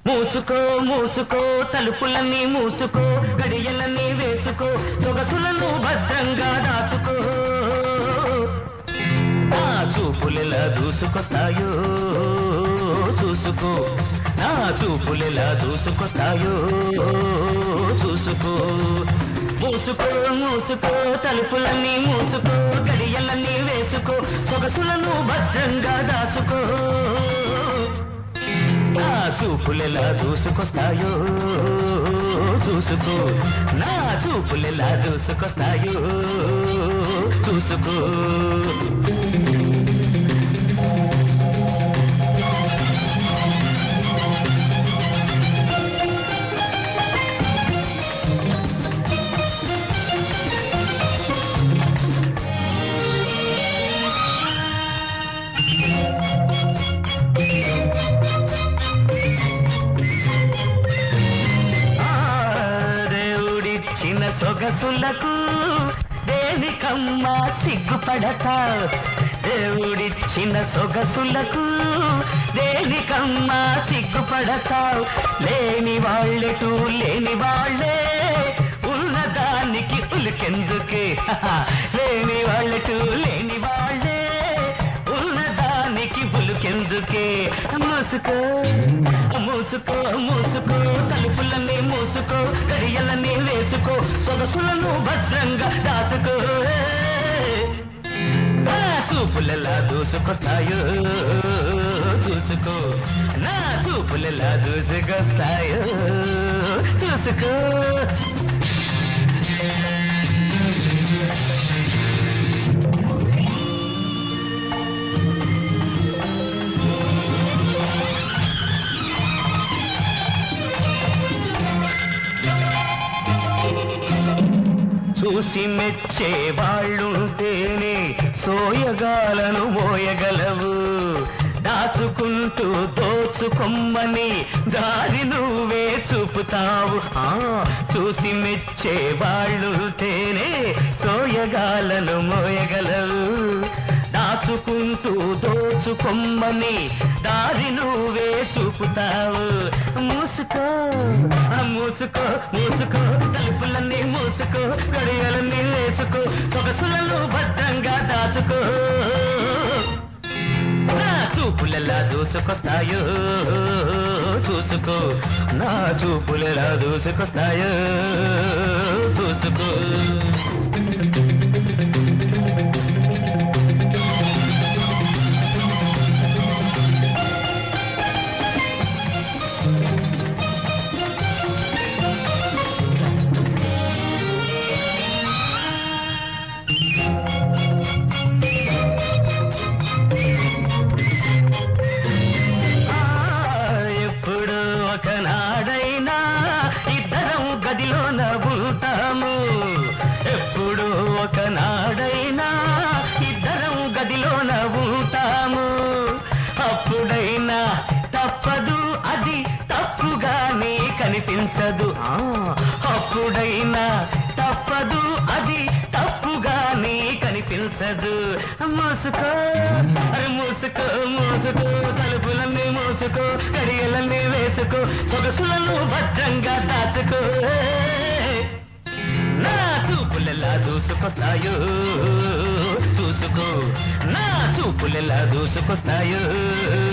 మూసుకో మూసుకో తలుపులన్నీ మూసుకో గడియలన్నీ వేసుకో సొగసులను భద్రంగా దాచుకో నా చూపులెలా దూసుకొస్తాయో చూసుకో నా చూపులెలా దూసుకొస్తాయో చూసుకో మూసుకో మూసుకో తలుపులన్నీ మూసుకో గడియలన్నీ వేసుకో సొగసులను భద్రంగా దాచుకో నా చూపులెలా దూసుకొస్తాయో చూసుకో నా చూపులెలా దూసుకొస్తాయో చూసుకో ఆ దేవుడిచ్చిన సొగసులకు దేనికమ్మా సిగ్గుపడతా దేవుడిచ్చిన సొగసులకు దేనికమ్మా సిగ్గుపడతావు లేని వాళ్ళెటు లేని వాళ్ళే ఉన్నదానికి ఉలికెందుకే లేని వాళ్ళెటు లేని వాళ్ళే ఉన్నదానికి ఉలికెందుకే మూసుకో మూసుకో మూసుకో తలుపులన్నీ మూసుకో గడియలన్నీ వేసుకో సొగసులను భద్రంగా దాచుకో నా చూపులెలా దూసుకొస్తాయో చూసుకో నా చూపులెలా దూసుకొస్తాయో చూసుకో చూసి మెచ్చే వాళ్ళుంటేనే సోయగాలను మోయగలవు దాచుకుంటూ దోచుకొమ్మని దారి నువ్వే చూపుతావు ఆ చూసి మెచ్చే వాళ్ళుంటేనే సోయగాలను మోయగలవు దాచుకుంటూ దోచుకొమ్మని దారి నువ్వే చూపుతావు మూసుకో ఆ మూసుకో మూసుకో తలుపులన్నీ మూసుకో గడియలన్నీ వేసుకో సొగసులను భద్రంగా దాచుకో నా చూపులెలా దూసుకొస్తాయో చూసుకో నా చూపులెలా దూసుకొస్తాయో చూసుకో ఆ, ఎప్పుడు ఒకనాడైనా ఇద్దరం గదిలోన ఉంటాము ఎప్పుడు ఒకనాడైనా ఇద్దరం గదిలోన ఉంటాము అప్పుడైనా తప్పదు అది తప్పుగానే కనిపించదు ఆ, అప్పుడైనా తప్పదు అది తప్పుగానే కనిపించదు మూసుకో అరే మూసుకో మూసుకో తలుపులన్నీ మూసుకో కడియలన్నీ వేసుకో సొగసులను భద్రంగా దాచుకో నా చూపులెలా దూసుకొస్తాయో చూసుకో నా చూపులెలా దూసుకొస్తాయో